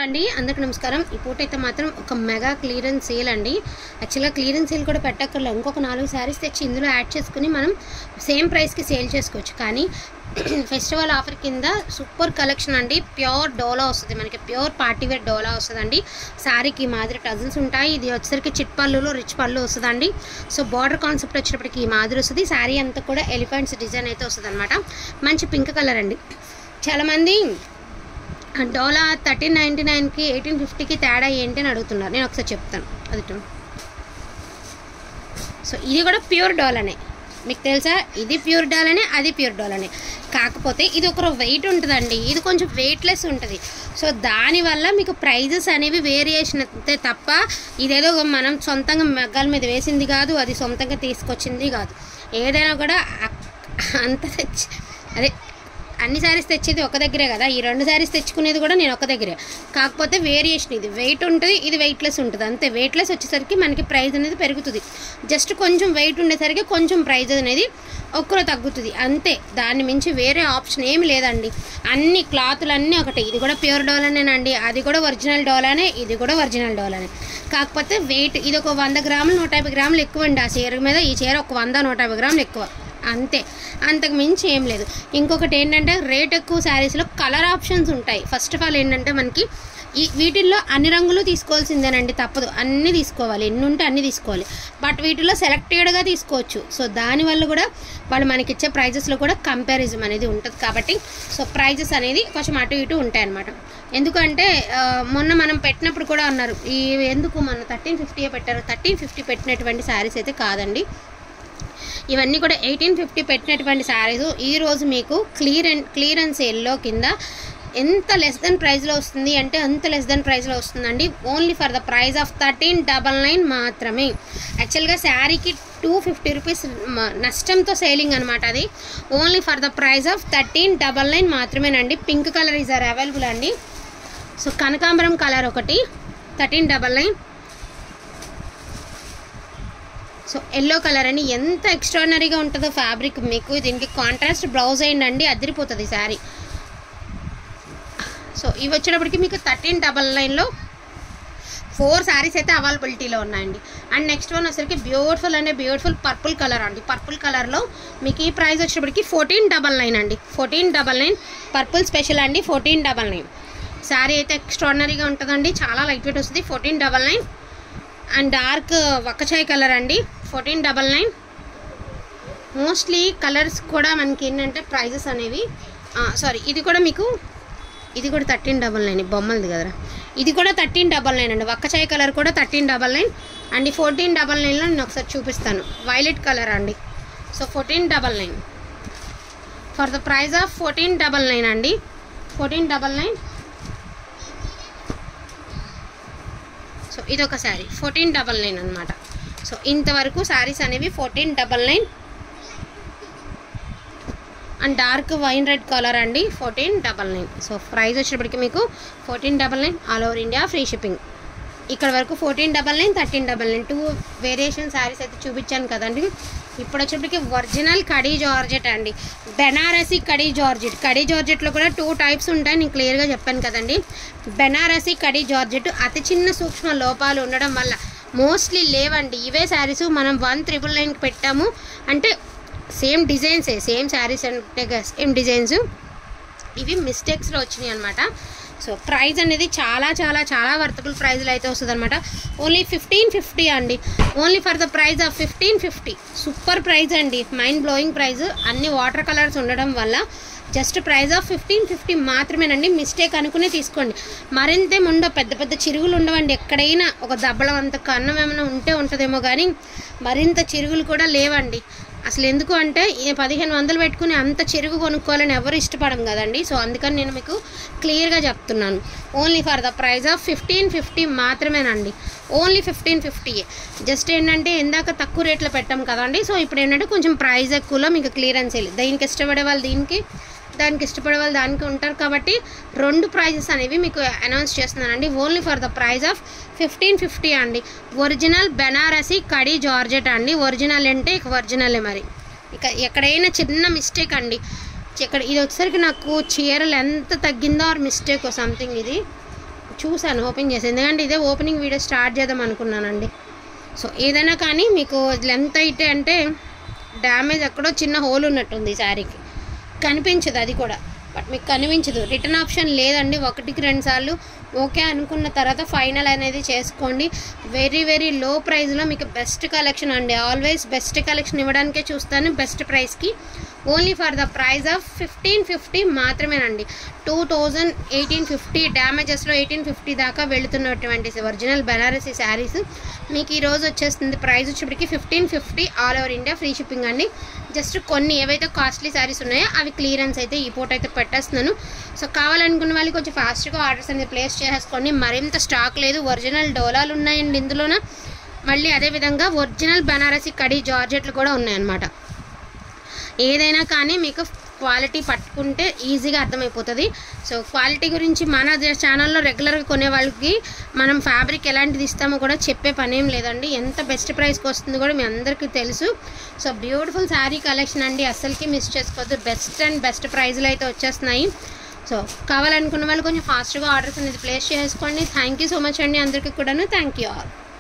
అండి అందరికి నమస్కారం ఈ పూట అయితే మాత్రం ఒక మెగా క్లియరెన్స్ సేల్ అండి యాక్చువల్గా క్లియరెన్స్ సేల్ కూడా పెట్టక్కర్లేదు ఇంకొక నాలుగు శారీస్ తెచ్చి ఇందులో యాడ్ చేసుకుని మనం సేమ్ ప్రైస్కి సేల్ చేసుకోవచ్చు కానీ ఫెస్టివల్ ఆఫర్ కింద సూపర్ కలెక్షన్ అండి ప్యూర్ డోలా వస్తుంది మనకి ప్యూర్ పార్టీ వేర్ డోలా వస్తుందండి శారీకి ఈ మాదిరి టజల్స్ ఉంటాయి ఇది వచ్చేసరికి చిట్ పళ్ళులో రిచ్ పళ్ళు వస్తుందండి సో బార్డర్ కాన్సెప్ట్ వచ్చేటప్పటికి ఈ మాదిరి వస్తుంది శారీ అంతా కూడా ఎలిఫెంట్స్ డిజైన్ అయితే వస్తుంది అనమాట మంచి పింక్ కలర్ అండి చాలామంది డోలా థర్టీన్ నైంటీ నైన్కి ఎయిటీన్ ఫిఫ్టీకి తేడా ఏంటి అని అడుగుతున్నారు నేను ఒకసారి చెప్తాను అది టు- సో ఇది కూడా ప్యూర్ డోలానే మీకు తెలుసా ఇది ప్యూర్ డోలానే అది ప్యూర్ డోలానే కాకపోతే ఇది ఒక వెయిట్ ఉంటుందండి ఇది కొంచెం వెయిట్లెస్ ఉంటుంది సో దానివల్ల మీకు ప్రైజెస్ అనేవి వేరియేషన్ అయితే తప్ప ఇదేదో మనం సొంతంగా మగ్గాల మీద వేసింది కాదు అది సొంతంగా తీసుకొచ్చింది కాదు ఏదైనా కూడా అక్- అంత తెచ్చి అదే అన్ని శారీస్ తెచ్చేది ఒక దగ్గరే కదా ఈ రెండు శారీస్ తెచ్చుకునేది కూడా నేను ఒక దగ్గరే కాకపోతే వేరియేషన్ ఇది వెయిట్ ఉంటుంది ఇది వెయిట్లెస్ ఉంటుంది అంతే వెయిట్లెస్ వచ్చేసరికి మనకి ప్రైస్ అనేది పెరుగుతుంది జస్ట్ కొంచెం వెయిట్ ఉండేసరికి కొంచెం ప్రైస్ అనేది ఒక్కరో తగ్గుతుంది అంతే దాన్ని మించి వేరే ఆప్షన్ ఏమి లేదండి అన్ని క్లాతులు అన్నీ ఒకటే ఇది కూడా ప్యూర్ డోలానేనండి అది కూడా ఒరిజినల్ డోలానే ఇది కూడా ఒరిజినల్ డోలానే కాకపోతే వెయిట్ ఇది ఒక వంద గ్రాములు నూట యాభై గ్రాములు ఎక్కువ అండి ఆ చీర మీద ఈ చీర ఒక వంద నూట యాభై గ్రాములు ఎక్కువ అంతే అంతకు మించి ఏం లేదు ఇంకొకటి ఏంటంటే రేట్ ఎక్కువ శారీస్లో కలర్ ఆప్షన్స్ ఉంటాయి ఫస్ట్ ఆఫ్ ఆల్ ఏంటంటే మనకి ఈ వీటిల్లో అన్ని రంగులు తీసుకోవాల్సిందేనండి తప్పదు అన్నీ తీసుకోవాలి ఎన్ని ఉంటే అన్నీ తీసుకోవాలి బట్ వీటిలో సెలెక్టెడ్గా తీసుకోవచ్చు సో దానివల్ల కూడా వాళ్ళు మనకి ఇచ్చే ప్రైజెస్లో కూడా కంపారిజం అనేది ఉంటుంది కాబట్టి సో ప్రైజెస్ అనేది కొంచెం అటు ఇటు ఉంటాయి అన్నమాట ఎందుకంటే ఆ, మొన్న మనం పెట్టినప్పుడు కూడా అన్నారు ఈ ఎందుకు మొన్న థర్టీన్ ఫిఫ్టీయే పెట్టారు థర్టీన్ ఫిఫ్టీ పెట్టినటువంటి శారీస్ అయితే కాదండి ఇవన్నీ కూడా ఎయిటీన్ ఫిఫ్టీ పెట్టినటువంటి శారీస్ ఈరోజు మీకు క్లియర్ అండ్ క్లియరెన్స్ సేల్లో కింద ఎంత లెస్ దెన్ ప్రైస్లో వస్తుంది అంటే అంత లెస్ దెన్ ప్రైస్లో వస్తుందండి only for the price of thirteen double nine మాత్రమే యాక్చువల్గా శారీకి టూ ఫిఫ్టీ రూపీస్ నష్టంతో సేలింగ్ అనమాట అది only for the price of thirteen double nine మాత్రమేనండి pink colour is are available అండి సో కనకాంబరం కలర్ ఒకటి thirteen double nine so yellow colour అని ఎంత ఎక్స్ట్రాడినరీగా ఉంటుందో ఫ్యాబ్రిక్ మీకు దీనికి కాంట్రాస్ట్ బ్లౌజ్ అయిందండి అదిరిపోతుంది శారీ సో ఇవి వచ్చేటప్పటికి మీకు థర్టీన్ డబల్ నైన్లో ఫోర్ శారీస్ అయితే అవైలబిలిటీలో ఉన్నాయండి అండ్ నెక్స్ట్ వన్ వచ్చేసరికి బ్యూటిఫుల్ అంటే బ్యూటిఫుల్ పర్పుల్ కలర్ అండి పర్పుల్ కలర్లో మీకు ఈ ప్రైస్ వచ్చేటప్పటికి ఫోర్టీన్ డబల్ నైన్ అండి fourteen double nine purple special అండి ఫోర్టీన్ డబల్ నైన్ శారీ అయితే ఎక్స్ట్రాడినరీగా ఉంటుందండి చాలా లైట్ వెయిట్ వస్తుంది fourteen double nine and dark వక్కచాయ్ కలర్ అండి fourteen double nine mostly colours కూడా మనకి ఏంటంటే ప్రైజెస్ అనేవి సారీ ఇది కూడా మీకు ఇది కూడా థర్టీన్ డబల్ నైన్ బొమ్మలది కదరా ఇది కూడా థర్టీన్ డబల్ నైన్ అండి వక్కచాయ్ కలర్ కూడా థర్టీన్ డబల్ నైన్ అండ్ ఈ ఫోర్టీన్ డబల్ నైన్లో నేను ఒకసారి చూపిస్తాను వైలెట్ కలర్ అండి so fourteen double nine for the price of fourteen double nine అండి ఫోర్టీన్ డబల్ నైన్ సో ఇది ఒక శారీ ఫోర్టీన్ డబల్ నైన్ అనమాట సో ఇంతవరకు శారీస్ అనేవి fourteen double nine and dark wine red colour అండి fourteen double nine so price వచ్చేటప్పటికి మీకు fourteen double nine all over India free shipping ఇక్కడ వరకు fourteen double nine thirteen double nine two variation saris అయితే చూపించాను కదండి ఇప్పుడు వచ్చేప్పటికి ఒరిజినల్ కడీ జార్జెట్ అండి బెనారసి కడీ జార్జెట్ కడీ జార్జెట్లో కూడా టూ టైప్స్ ఉంటాయి నేను క్లియర్గా చెప్పాను కదండి బెనారసి కడీ జార్జెట్ అతి చిన్న సూక్ష్మ లోపాలు ఉండడం వల్ల మోస్ట్లీ లేవండి ఇవే శారీస్ మనం వన్ త్రిబుల్ నైన్కి పెట్టాము అంటే సేమ్ డిజైన్సే సేమ్ శారీస్ అంటే సేమ్ డిజైన్స్ ఇవి మిస్టేక్స్లో వచ్చినాయి అనమాట సో ప్రైస్ అనేది చాలా చాలా చాలా వర్తబుల్ ప్రైస్లో అయితే వస్తుంది అనమాట ఓన్లీ ఫిఫ్టీన్ ఫిఫ్టీ అండి only for the price of fifteen fifty super price అండి మైండ్ బ్లోయింగ్ ప్రైస్ అన్ని వాటర్ కలర్స్ ఉండడం వల్ల just price of fifteen fifty మాత్రమేనండి మిస్టేక్ అనుకునే తీసుకోండి మరింతేం ఉండవు పెద్ద పెద్ద చిరుగులు ఉండవండి ఎక్కడైనా ఒక దబ్బలం అంత కన్నం ఏమైనా ఉంటే ఉంటుందేమో కానీ మరింత చిరుగులు కూడా లేవండి అసలు ఎందుకు అంటే ఈ పదిహేను వందలు పెట్టుకుని అంత చెరుగు కొనుక్కోవాలని ఎవరు ఇష్టపడం కదండి సో అందుకని నేను మీకు క్లియర్గా చెప్తున్నాను only for the price of fifteen fifty మాత్రమేనండి ఓన్లీ ఫిఫ్టీన్ ఫిఫ్టీ జస్ట్ ఏంటంటే ఇందాక తక్కువ రేట్లో పెట్టాం కదండి సో ఇప్పుడు ఏంటంటే కొంచెం ప్రైస్ ఎక్కువలో మీకు క్లియరెన్స్ వెళ్ళి దీనికి ఇష్టపడే వాళ్ళు దీనికి దానికి ఇష్టపడే వాళ్ళు దానికి ఉంటారు కాబట్టి రెండు ప్రైజెస్ అనేవి మీకు అనౌన్స్ చేస్తున్నానండి only for the price of fifteen fifty అండి ఒరిజినల్ బెనారసి కడీ జార్జెట్ అండి ఒరిజినల్ అంటే ఇక ఒరిజినలే మరి ఇక ఎక్కడైనా చిన్న మిస్టేక్ అండి ఇక్కడ ఇది వచ్చేసరికి నాకు చీరలు ఎంత తగ్గిందో ఆర్ మిస్టేక్ సంథింగ్ ఇది చూశాను ఓపెన్ చేసి ఎందుకంటే ఇదే ఓపెనింగ్ వీడియో స్టార్ట్ చేద్దాం అనుకున్నానండి సో ఏదైనా కానీ మీకు లెంత్ అయితే అంటే డ్యామేజ్ ఎక్కడో చిన్న హోల్ ఉన్నట్టుంది ఈ శారీకి కనిపించదు అది కూడా బట్ మీకు కనిపించదు రిటర్న్ ఆప్షన్ లేదండి ఒకటికి రెండు సార్లు ఓకే అనుకున్న తర్వాత ఫైనల్ అనేది చేసుకోండి వెరీ వెరీ లో ప్రైస్లో మీకు బెస్ట్ కలెక్షన్ అండి ఆల్వేస్ బెస్ట్ కలెక్షన్ ఇవ్వడానికే చూస్తాను బెస్ట్ ప్రైస్కి only for the price of fifteen fifty మాత్రమేనండి టూ థౌజండ్ ఎయిటీన్ ఫిఫ్టీ డ్యామేజెస్లో ఎయిటీన్ ఫిఫ్టీ దాకా వెళుతున్నటువంటి ఒరిజినల్ బెనారసీ శారీస్ మీకు ఈ రోజు వచ్చేస్తుంది ప్రైస్ వచ్చేప్పటికి fifteen fifty all over India free shipping అండి జస్ట్ కొన్ని ఏవైతే కాస్ట్లీ శారీస్ ఉన్నాయో అవి క్లియరెన్స్ అయితే ఈ పూట అయితే పెట్టేస్తున్నాను సో కావాలనుకున్న వాళ్ళు కొంచెం ఫాస్ట్గా ఆర్డర్స్ అనేది ప్లేస్ చేసేసుకోండి మరింత స్టాక్ లేదు ఒరిజినల్ డోలాలు ఉన్నాయండి ఇందులోన మళ్ళీ అదేవిధంగా ఒరిజినల్ బనారసి కడి జార్జెట్లు కూడా ఉన్నాయన్నమాట ఏదైనా కానీ మీకు క్వాలిటీ పట్టుకుంటే ఈజీగా అర్థమైపోతుంది సో క్వాలిటీ గురించి మన ఛానల్లో రెగ్యులర్గా కొనే వాళ్ళకి మనం ఫ్యాబ్రిక్ ఎలాంటిది ఇస్తామో కూడా చెప్పే పని ఏం లేదండి ఎంత బెస్ట్ ప్రైస్కి వస్తుందో కూడా మీ అందరికీ తెలుసు సో బ్యూటిఫుల్ శారీ కలెక్షన్ అండి అస్సలకి మిస్ చేసుకోవద్దు బెస్ట్ అండ్ బెస్ట్ ప్రైజ్లో అయితే వచ్చేస్తున్నాయి సో కావాలనుకున్న వాళ్ళు కొంచెం ఫాస్ట్గా ఆర్డర్స్ అనేది ప్లేస్ చేసుకోండి థ్యాంక్ యూ సో మచ్ అండి అందరికీ కూడాను థ్యాంక్ యూ ఆల్